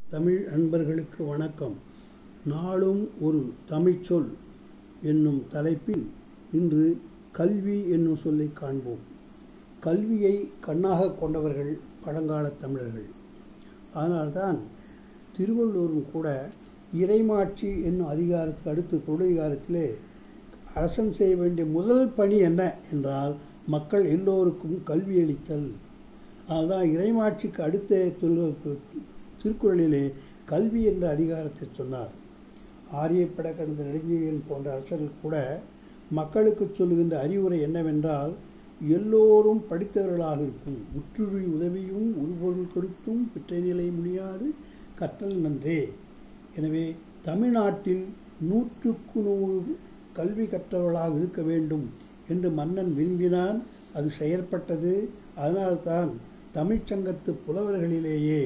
தமிழ் அன்பர்களுக்கு வணக்கம் நாளும் ஒரு தமிழ்ச்சொல் என்னும் தலைப்பில் இன்று கல்வி என்னும் சொல்லை காண்போம் கல்வியை கண்ணாக கொண்டவர்கள் பழங்கால தமிழர்கள் அதனால்தான் திருவள்ளுவரும் கூட இறைமாட்சி என்னும் அதிகாரத்துக்கு அடுத்து பொருளதிகாரத்திலே அரசன் செய்ய வேண்டிய முதல் பணி என்ன என்றால் மக்கள் எல்லோருக்கும் கல்வி அளித்தல் அதுதான் இறைமாட்சிக்கு அடுத்த திரு- திருக்குறளிலே கல்வி என்ற அதிகாரத்தை சொன்னார் ஆரியப்பட கடந்த நெடுஞ்செழியன் போன்ற அரசர்கள் கூட மக்களுக்கு சொல்லுகின்ற அறிவுரை என்னவென்றால் எல்லோரும் படித்தவர்களாக இருக்கும் உற்றுழி உதவியும் உருபொருள் கொடுத்தும் பிற்றை நிலை முடியாது கற்றல் நன்றே எனவே தமிழ்நாட்டில் நூற்றுக்கு நூறு கல்வி கற்றவர்களாக இருக்க வேண்டும் என்று மன்னன் விரும்பினான் அது செயற்பட்டது அதனால்தான் தமிழ்ச்சங்கத்து புலவர்களிலேயே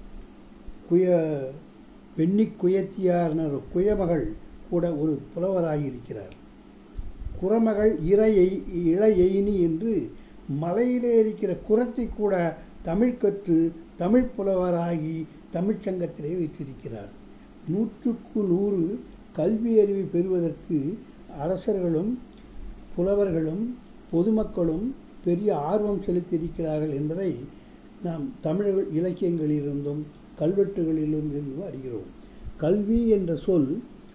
குய வெண்ணிக் குயத்தியார்னர் குயமகள் கூட ஒரு புலவராகி இருக்கிறார் குறமகள் இறையை இளையெயினி என்று மலையிலே இருக்கிற குரத்தை கூட தமிழ் கற்று தமிழ் புலவராகி தமிழ்ச்சங்கத்திலே வைத்திருக்கிறார் நூற்றுக்கு நூறு கல்வி அறிவை பெறுவதற்கு அரசர்களும் புலவர்களும் பொதுமக்களும் பெரிய ஆர்வம் செலுத்தியிருக்கிறார்கள் என்பதை நாம் தமிழ் இலக்கியங்களிலிருந்தும் கல்வெட்டுகளிலிருந்தும் அறிகிறோம் கல்வி என்ற சொல்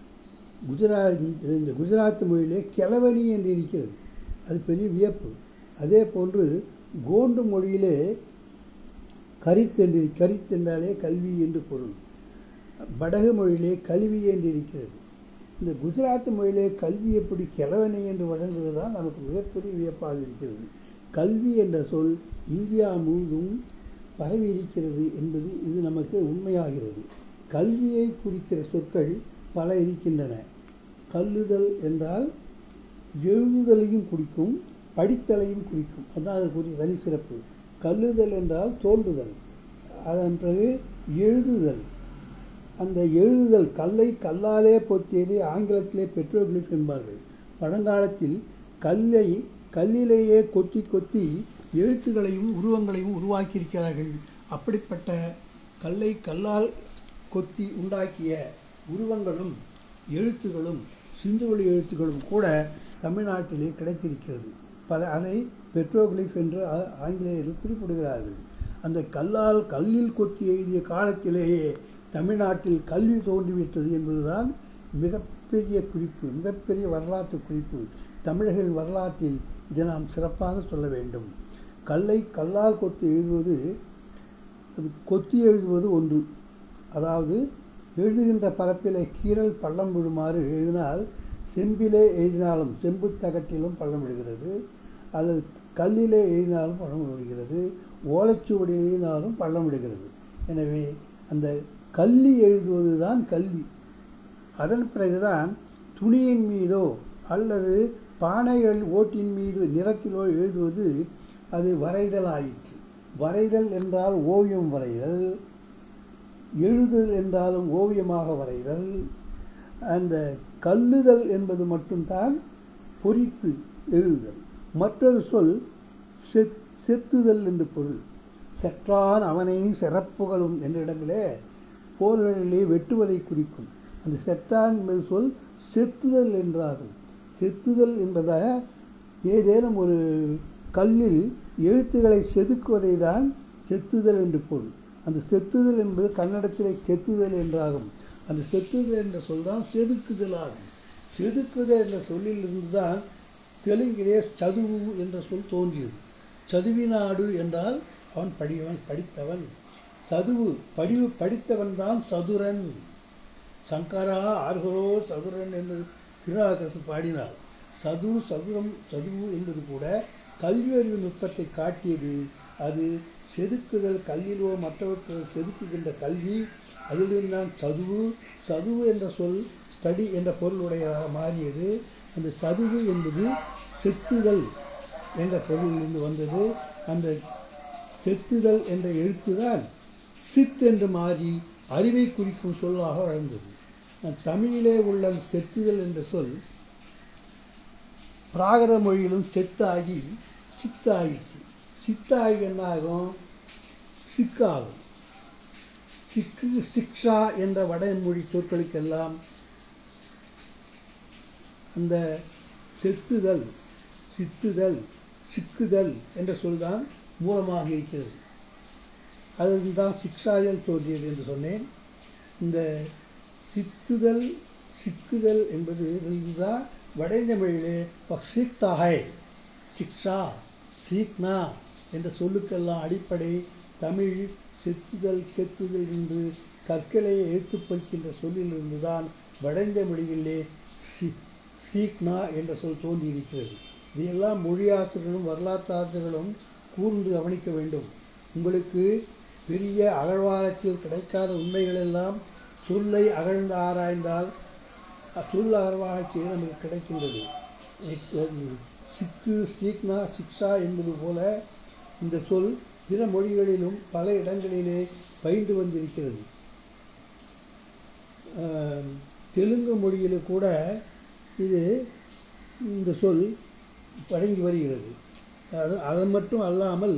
குஜராத் இந்த குஜராத் மொழியிலே கிழவனி என்று இருக்கிறது அது பெரிய வியப்பு அதே போன்று கோண்டு மொழியிலே கரித்தென்று கரித்தென்றாலே கல்வி என்று பொருள் வடகு மொழியிலே கல்வி என்று இருக்கிறது இந்த குஜராத் மொழியிலே கல்வி எப்படி கிழவனை என்று வழங்குவது தான் நமக்கு மிகப்பெரிய வியப்பாக இருக்கிறது கல்வி என்ற சொல் இந்தியா முழுதும் பரவி இருக்கிறது என்பது இது நமக்கு உண்மையாகிறது கல்வியை குறிக்கிற சொற்கள் பல இருக்கின்றன கல்லுதல் என்றால் எழுதுதலையும் குறிக்கும் படித்தலையும் குறிக்கும் அதுதான் அதற்குரிய தனி சிறப்பு கல்லுதல் என்றால் தோன்றுதல் அதன் பிறகு எழுதுதல் அந்த எழுதுதல் கல்லை கல்லாலே பொத்தியதை ஆங்கிலத்திலே பெட்ரோகிளிப் என்பார்கள் பழங்காலத்தில் கல்லை கல்லிலேயே கொத்தி கொத்தி எழுத்துக்களையும் உருவங்களையும் உருவாக்கியிருக்கிறார்கள் அப்படிப்பட்ட கல்லை கல்லால் கொத்தி உண்டாக்கிய உருவங்களும் எழுத்துகளும் சிந்துவெளி எழுத்துக்களும் கூட தமிழ்நாட்டிலே கிடைத்திருக்கிறது பல அதை பெட்ரோகிளிஃப் என்று ஆ- ஆங்கிலேயர்கள் குறிப்பிடுகிறார்கள் அந்த கல்லால் கல்லில் கொத்தி எழுதிய காலத்திலேயே தமிழ்நாட்டில் கல்வி தோன்றிவிட்டது என்பதுதான் மிகப்பெரிய குறிப்பு மிகப்பெரிய வரலாற்று குறிப்பு தமிழர்கள் வரலாற்றில் இதை நாம் சிறப்பாக சொல்ல வேண்டும் கல்லை கல்லால் கொத்தி எழுதுவது அது கொத்தி எழுதுவது ஒன்று அதாவது எழுதுகின்ற பரப்பிலே கீறல் பள்ளம் விழுமாறு எழுதினால் செம்பிலே எழுதினாலும் செம்பு தகட்டிலும் பள்ளம் விழுகிறது அல்லது கல்லிலே எழுதினாலும் பள்ளம் விழுகிறது ஓலைச்சுவடியில் எழுதினாலும் பள்ளம் விடுகிறது எனவே அந்த கல்லி எழுதுவது தான் கல்வி அதன் பிறகுதான் துணியின் மீதோ அல்லது பானைகள் ஓட்டின் மீது நிறத்திலோ எழுதுவது அது வரைதல் ஆயிற்று வரைதல் என்றால் ஓவியம் வரைதல் எழுதுதல் என்றாலும் ஓவியமாக வரைதல் அந்த கல்லுதல் என்பது மட்டும்தான் பொறித்து எழுதுதல் மற்றொரு சொல் செத் செத்துதல் என்று பொருள் செற்றான் அவனை சிறப்புகளும் என்ற இடங்களே போர்களிலே வெட்டுவதை குறிக்கும் அந்த செற்றான் என்பது சொல் செத்துதல் என்றாகும் செத்துதல் என்பதாக ஏதேனும் ஒரு கல்லில் எழுத்துக்களை செதுக்குவதை தான் செத்துதல் என்று பொருள் அந்த செத்துதல் என்பது கன்னடத்திலே கெத்துதல் என்றாகும் அந்த செத்துதல் என்ற சொல் தான் செதுக்குதல் ஆகும் செதுக்குதல் என்ற சொல்லிலிருந்து தான் தெலுங்கிலே சதுவு என்ற சொல் தோன்றியது சதுவினாடு என்றால் அவன் படிவன் படித்தவன் சதுவு படிவு படித்தவன் தான் சதுரன் சங்கரா ஆர்கரோ சதுரன் என்று திருநாகரசு பாடினார் சது சதுரம் சதுவு என்பது கூட கல்வி அறிவு நுட்பத்தை காட்டியது அது செதுக்குதல் கல்லிலோ மற்றவற்றை செதுக்குகின்ற கல்வி அதிலிருந்து தான் சதுவு சதுவு என்ற சொல் ஸ்டடி என்ற பொருளுடையதாக மாறியது அந்த சதுவு என்பது செத்துதல் என்ற பொருளிலிருந்து வந்தது அந்த செத்துதல் என்ற எழுத்துதான் சித் என்று மாறி அறிவை குறிக்கும் சொல்லாக வளர்ந்தது தமிழிலே உள்ள செத்துதல் என்ற சொல் பிராகிருத மொழியிலும் செத்தாகி சித்தாகிற்று சித்தாகி என்ன ஆகும் சிக்காகும் சிக்கு சிக்ஷா என்ற வடமொழி சொற்களுக்கெல்லாம் அந்த செத்துதல் சித்துதல் சிக்குதல் என்ற சொல்தான் மூலமாக இருக்கிறது அதுதான் சிக்ஷாயல் தோன்றியது என்று சொன்னேன் இந்த சித்துதல் சிக்குதல் என்பது இதுதான் வடைந்த மொழியிலே சிக்தாகை சிக்ஷா சீக்னா என்ற சொல்லுக்கெல்லாம் அடிப்படை தமிழ் செத்துதல் கெத்துதல் என்று கற்களை எழுத்துப்பறிக்கின்ற சொல்லிலிருந்து தான் வடைந்த மொழிகளிலே சி சீக்னா என்ற சொல் தோன்றியிருக்கிறது இதையெல்லாம் மொழியாசிரியர்களும் வரலாற்றாசிரியர்களும் கூர்ந்து கவனிக்க வேண்டும் உங்களுக்கு பெரிய அகழ்வாராய்ச்சியில் கிடைக்காத உண்மைகளெல்லாம் சொல்லை அகழ்ந்து ஆராய்ந்தால் சொல் அகழ்வாராய்ச்சியில் நமக்கு கிடைக்கின்றது சிக்கு சீக்னா சிக்ஷா என்பது போல இந்த சொல் பிற மொழிகளிலும் பல இடங்களிலே பயின்று வந்திருக்கிறது தெலுங்கு மொழியில் கூட இது இந்த சொல் வழங்கி வருகிறது அது அது மட்டும் அல்லாமல்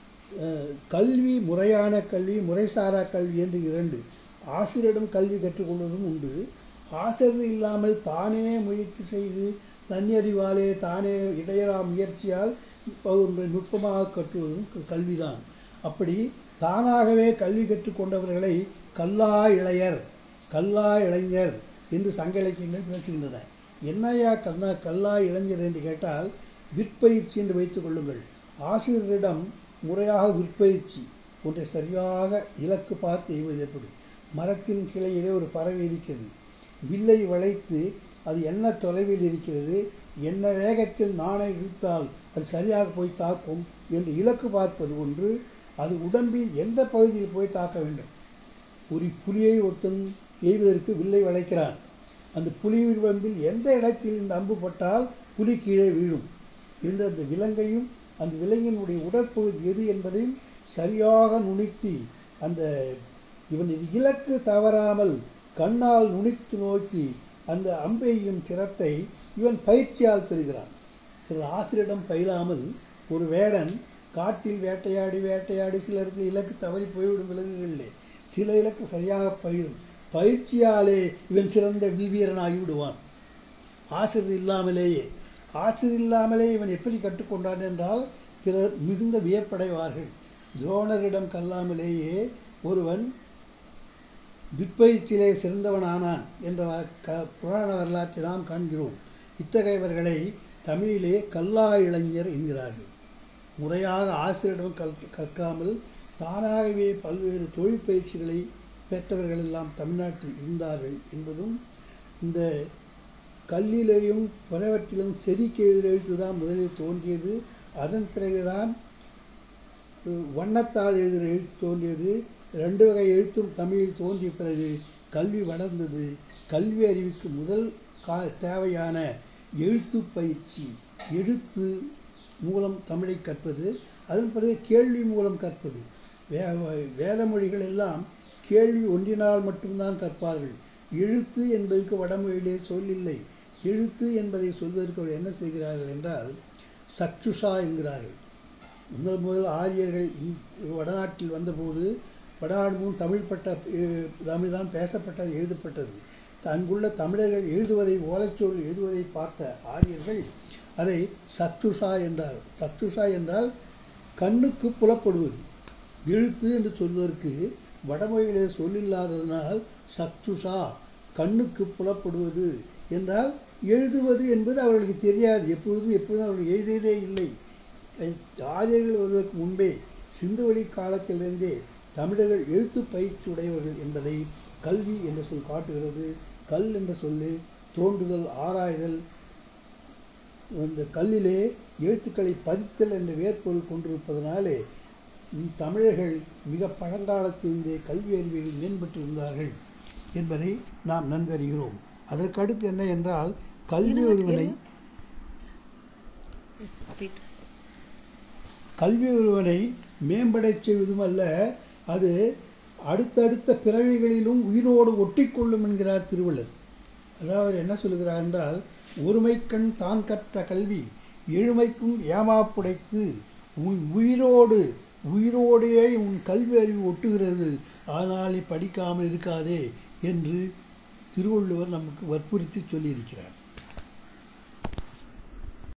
கல்வி முறையான கல்வி முறைசாரா கல்வி என்று இரண்டு ஆசிரியரிடம் கல்வி கற்றுக்கொள்வதும் உண்டு ஆசிரியர் இல்லாமல் தானே முயற்சி செய்து தன்னறிவாலே தானே இடையரா முயற்சியால் ஒன்றை நுட்பமாக கற்றுவதும் கல்விதான் அப்படி தானாகவே கல்வி கற்றுக்கொண்டவர்களை கல்லா இளையர் கல்லா இளைஞர் என்று சங்க இலக்கியங்கள் பேசுகின்றன என்னையா கண்ணா கல்லா இளைஞர் என்று கேட்டால் விற்பயிற்சி என்று வைத்துக் கொள்ளுங்கள் ஆசிரியரிடம் முறையாக விற்பயிற்சி ஒன்றை சரியாக இலக்கு பார்த்து எய்வது ஏற்படும் மரத்தின் கிளையிலே ஒரு பறவை இருக்கிறது வில்லை வளைத்து அது என்ன தொலைவில் இருக்கிறது என்ன வேகத்தில் நாணை இழுத்தால் அது சரியாக போய் தாக்கும் என்று இலக்கு பார்ப்பது ஒன்று அது உடம்பின் எந்த பகுதியில் போய் தாக்க வேண்டும் ஒரு புலியை ஒருத்தன் எய்வதற்கு வில்லை வளைக்கிறான் அந்த புலி உடம்பில் எந்த இடத்தில் இந்த அம்பு பட்டால் புலி கீழே வீழும் என்று அந்த விலங்கையும் அந்த விலங்கினுடைய உடற்பகுதி எது என்பதையும் சரியாக நுணுக்கி அந்த இவனின் இலக்கு தவறாமல் கண்ணால் நுணித்து நோக்கி அந்த அம்பெய்யும் திறத்தை இவன் பயிற்சியால் பெறுகிறான் சில ஆசிரியரிடம் பயிலாமல் ஒரு வேடன் காட்டில் வேட்டையாடி வேட்டையாடி சில இடத்துல இலக்கு தவறி போய்விடும் விலங்குகளிலே சில இலக்கு சரியாக பயிரும் பயிற்சியாலே இவன் சிறந்த வில்வீரனாகி விடுவான் ஆசிரியர் இல்லாமலேயே ஆசிரியர் இல்லாமலே இவன் எப்படி கற்றுக்கொண்டான் என்றால் பிறர் மிகுந்த வியப்படைவார்கள் துரோணரிடம் கல்லாமலேயே ஒருவன் விற்பயிற்சியிலே சிறந்தவனானான் என்ற க புராண வரலாற்றை நாம் காண்கிறோம் இத்தகையவர்களை தமிழிலே கல்லா இளைஞர் என்கிறார்கள் முறையாக ஆசிரியரிடம் கல் கற்காமல் தானாகவே பல்வேறு தொழில் பயிற்சிகளை பெற்றவர்கள் எல்லாம் தமிழ்நாட்டில் இருந்தார்கள் என்பதும் இந்த கல்லிலேயும் பலவற்றிலும் செதுக்கி எழுத எழுத்து தான் முதலில் தோன்றியது அதன் பிறகுதான் வண்ணத்தால் எழுதுகிற எழுத்து தோன்றியது ரெண்டு வகை எழுத்தும் தமிழில் தோன்றிய பிறகு கல்வி வளர்ந்தது கல்வி அறிவுக்கு முதல் கா தேவையான எழுத்து பயிற்சி எழுத்து மூலம் தமிழை கற்பது அதன் பிறகு கேள்வி மூலம் கற்பது வே வேத மொழிகள் எல்லாம் கேள்வி ஒன்றினால் மட்டும்தான் கற்பார்கள் எழுத்து என்பதற்கு வடமொழியிலே சொல்லில்லை எழுத்து என்பதை சொல்வதற்கு அவர் என்ன செய்கிறார்கள் என்றால் சக்ஷுஷா என்கிறார்கள் முதல் முதல் ஆரியர்கள் வடநாட்டில் வந்தபோது வடநாடு தமிழ் பட்ட தமிழ் தான் பேசப்பட்டது எழுதப்பட்டது அங்குள்ள தமிழர்கள் எழுதுவதை ஓலைச்சொல் எழுதுவதை பார்த்த ஆரியர்கள் அதை சக்ஷுஷா என்றார் சக்ஷுஷா என்றால் கண்ணுக்கு புலப்படுவது எழுத்து என்று சொல்வதற்கு வடமொழியிலே சொல்லில்லாததனால் சக்ஷுஷா கண்ணுக்கு புலப்படுவது என்றால் எழுதுவது என்பது அவர்களுக்கு தெரியாது எப்பொழுதும் எப்பொழுதும் அவர்கள் எழுதியதே இல்லை ஆரியர்கள் வருவதற்கு முன்பே சிந்துவெளி காலத்திலிருந்தே தமிழர்கள் எழுத்து பயிற்சி உடையவர்கள் என்பதை கல்வி என்ற சொல் காட்டுகிறது கல் என்ற சொல்லு தோன்றுதல் ஆராய்தல் அந்த கல்லிலே எழுத்துக்களை பதித்தல் என்ற வேர்பொருள் கொண்டிருப்பதனாலே தமிழர்கள் மிக பழங்காலத்திலிருந்தே கல்வி அறிவியலில் மேம்பட்டு இருந்தார்கள் என்பதை நாம் நன்கறிகிறோம் அதற்கடுத்து என்ன என்றால் கல்வி ஒருவனை கல்வி ஒருவனை மேம்படச் செய்வதும் அல்ல அது அடுத்தடுத்த பிறவிகளிலும் உயிரோடு ஒட்டிக்கொள்ளும் என்கிறார் திருவள்ளுவர் அதாவது என்ன சொல்கிறார் என்றால் ஒருமைக்கண் தான் கற்ற கல்வி எழுமைக்கும் ஏமாப்புடைத்து உயிரோடு உயிரோடையே உன் கல்வி அறிவு ஒட்டுகிறது ஆனால் நீ படிக்காமல் இருக்காதே என்று திருவள்ளுவர் நமக்கு வற்புறுத்தி சொல்லியிருக்கிறார்